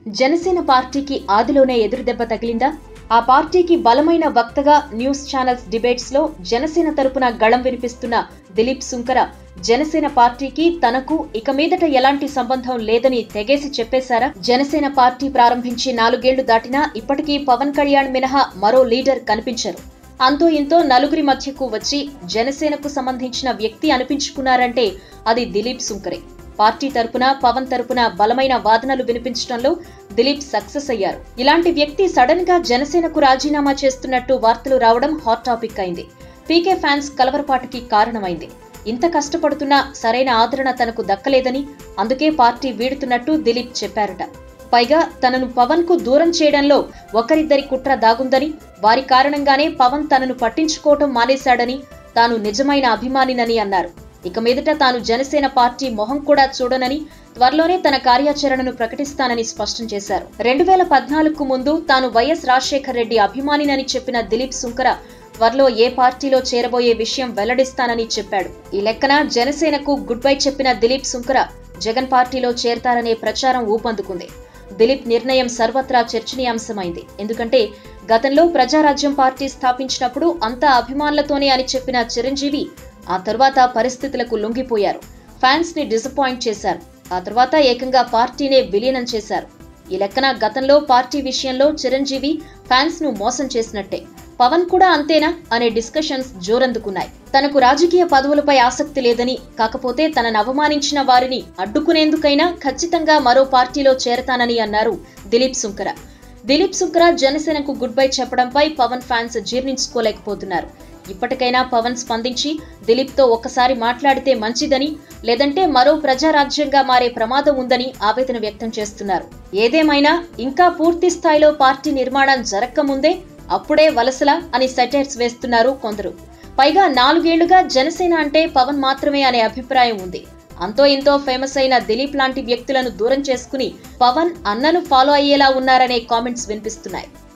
జనసేన పార్టీకి ఆదిలోనే ఎదురుదెబ్బ తగిలిందా ఆ పార్టీకి బలమైన వక్తగా న్యూస్ ఛానల్స్ డిబేట్స్ లో జనసేన తరపున గళం వినిపిస్తున్న దిలీప్ సుంకర జనసేన పార్టీకి తనకు ఇక మీదట ఎలాంటి సంబంధం లేదని తెగేసి చెప్పేశారా జనసేన పార్టీ ప్రారంభించి నాలుగేళ్లు దాటినా ఇప్పటికీ పవన్ కళ్యాణ్ మినహా మరో లీడర్ కనిపించరు అంతో ఇంతో నలుగురి మధ్యకు వచ్చి జనసేనకు సంబంధించిన వ్యక్తి అనిపించుకున్నారంటే అది దిలీప్ సుంకరే పార్టీ తరపున పవన్ తరపున బలమైన వాదనలు వినిపించడంలో దిలీప్ సక్సెస్ అయ్యారు ఇలాంటి వ్యక్తి సడన్ గా జనసేనకు రాజీనామా చేస్తున్నట్టు వార్తలు రావడం హాట్ టాపిక్ అయింది పీకే ఫ్యాన్స్ కలవరపాటుకి కారణమైంది ఇంత కష్టపడుతున్నా సరైన ఆదరణ తనకు దక్కలేదని అందుకే పార్టీ వీడుతున్నట్టు దిలీప్ చెప్పారట పైగా తనను పవన్ కు దూరం చేయడంలో ఒకరిద్దరి కుట్ర దాగుందని వారి కారణంగానే పవన్ తనను పట్టించుకోవటం మానేశాడని తాను నిజమైన అభిమానినని అన్నారు ఇక మీదట తాను జనసేన పార్టీ మొహం కూడా చూడనని త్వరలోనే తన కార్యాచరణను ప్రకటిస్తానని స్పష్టం చేశారు రెండు వేల పద్నాలుగుకు ముందు తాను వైఎస్ రాజశేఖర్ రెడ్డి అభిమానినని చెప్పిన దిలీప్ సుంకర త్వరలో ఏ పార్టీలో చేరబోయే విషయం వెల్లడిస్తానని చెప్పాడు ఈ లెక్కన జనసేనకు గుడ్ బై చెప్పిన దిలీప్ సుంకర జగన్ పార్టీలో చేరతారనే ప్రచారం ఊపందుకుంది దిలీప్ నిర్ణయం సర్వత్రా చర్చనీయాంశమైంది ఎందుకంటే గతంలో ప్రజారాజ్యం పార్టీ స్థాపించినప్పుడు అంతా అభిమానులతోనే అని చెప్పిన చిరంజీవి ఆ తర్వాత పరిస్థితులకు లొంగిపోయారు ఫ్యాన్స్ ని డిసప్పాయింట్ చేశారు ఆ తర్వాత ఏకంగా పార్టీనే విలీనం చేశారు ఈ లెక్కన గతంలో పార్టీ విషయంలో చిరంజీవి ఫ్యాన్స్ ను మోసం చేసినట్టే పవన్ కూడా అంతేనా అనే డిస్కషన్స్ జోరందుకున్నాయి తనకు రాజకీయ పదవులపై ఆసక్తి లేదని కాకపోతే తనను అవమానించిన వారిని అడ్డుకునేందుకైనా ఖచ్చితంగా మరో పార్టీలో చేరతానని అన్నారు దిలీప్ సుంకర దిలీప్ సుంకర జనసేనకు గుడ్ బై చెప్పడంపై పవన్ ఫ్యాన్స్ జీర్ణించుకోలేకపోతున్నారు ఇప్పటికైనా పవన్ స్పందించి దిలీప్ తో ఒక్కసారి మాట్లాడితే మంచిదని లేదంటే మరో ప్రజారాజ్యంగా మారే ప్రమాదం ఉందని ఆవేదన వ్యక్తం చేస్తున్నారు ఏదేమైనా ఇంకా పూర్తి స్థాయిలో పార్టీ నిర్మాణం జరక్కముందే అప్పుడే వలసలా అని సెటైర్స్ వేస్తున్నారు కొందరు పైగా నాలుగేళ్లుగా జనసేన అంటే పవన్ మాత్రమే అనే అభిప్రాయం ఉంది అంతో ఇంతో ఫేమస్ అయిన దిలీప్ లాంటి వ్యక్తులను దూరం చేసుకుని పవన్ అన్నను ఫాలో అయ్యేలా ఉన్నారనే కామెంట్స్ వినిపిస్తున్నాయి